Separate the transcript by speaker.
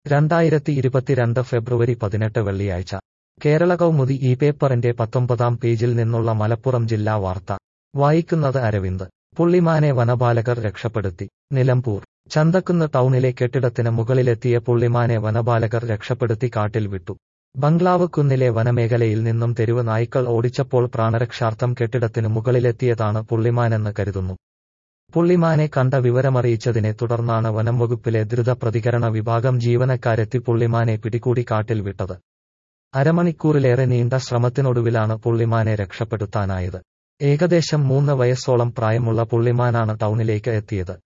Speaker 1: രണ്ടായിരത്തി ഇരുപത്തിരണ്ട് ഫെബ്രുവരി പതിനെട്ട് വെള്ളിയാഴ്ച കേരള കൗമുദി ഈ പേപ്പറിന്റെ പത്തൊമ്പതാം പേജിൽ നിന്നുള്ള മലപ്പുറം ജില്ലാ വാർത്ത വായിക്കുന്നത് അരവിന്ദ് പുള്ളിമാനെ വനപാലകർ രക്ഷപ്പെടുത്തി നിലമ്പൂർ ചന്തക്കുന്ന് ടൗണിലെ കെട്ടിടത്തിന് മുകളിലെത്തിയ പുള്ളിമാനെ വനപാലകർ രക്ഷപ്പെടുത്തി കാട്ടിൽ വിട്ടു ബംഗ്ലാവ് കുന്നിലെ വനമേഖലയിൽ നിന്നും തെരുവ് നായ്ക്കൾ ഓടിച്ചപ്പോൾ പ്രാണരക്ഷാർത്ഥം കെട്ടിടത്തിന് മുകളിലെത്തിയതാണ് പുള്ളിമാനെന്ന് കരുതുന്നു പുള്ളിമാനെ കണ്ട വിവരമറിയിച്ചതിനെ തുടർന്നാണ് വനംവകുപ്പിലെ ദ്രുത പ്രതികരണ വിഭാഗം ജീവനക്കാരെത്തി പുള്ളിമാനെ പിടികൂടി കാട്ടിൽ വിട്ടത് അരമണിക്കൂറിലേറെ നീണ്ട ശ്രമത്തിനൊടുവിലാണ് പുള്ളിമാനെ രക്ഷപ്പെടുത്താനായത് ഏകദേശം മൂന്ന് വയസ്സോളം പ്രായമുള്ള പുള്ളിമാനാണ് ടൗണിലേക്ക് എത്തിയത്